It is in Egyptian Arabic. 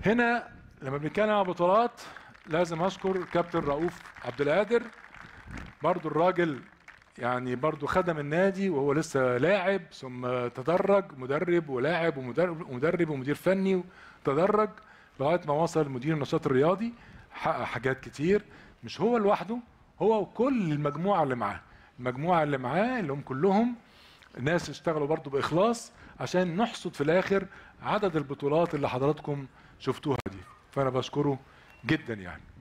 هنا لما بنتكلم عن بطولات لازم اشكر كابتن رؤوف عبد القادر برضو الراجل يعني برضو خدم النادي وهو لسه لاعب ثم تدرج مدرب ولاعب ومدرب ومدرب ومدير فني تدرج لغايه ما وصل مدير النشاط الرياضي حقق حاجات كتير مش هو لوحده هو وكل المجموعه اللي معاه المجموعه اللي معاه اللي هم كلهم ناس اشتغلوا برضو باخلاص عشان نحصد في الاخر عدد البطولات اللي حضراتكم شفتوها دي فانا بشكره جدا يعني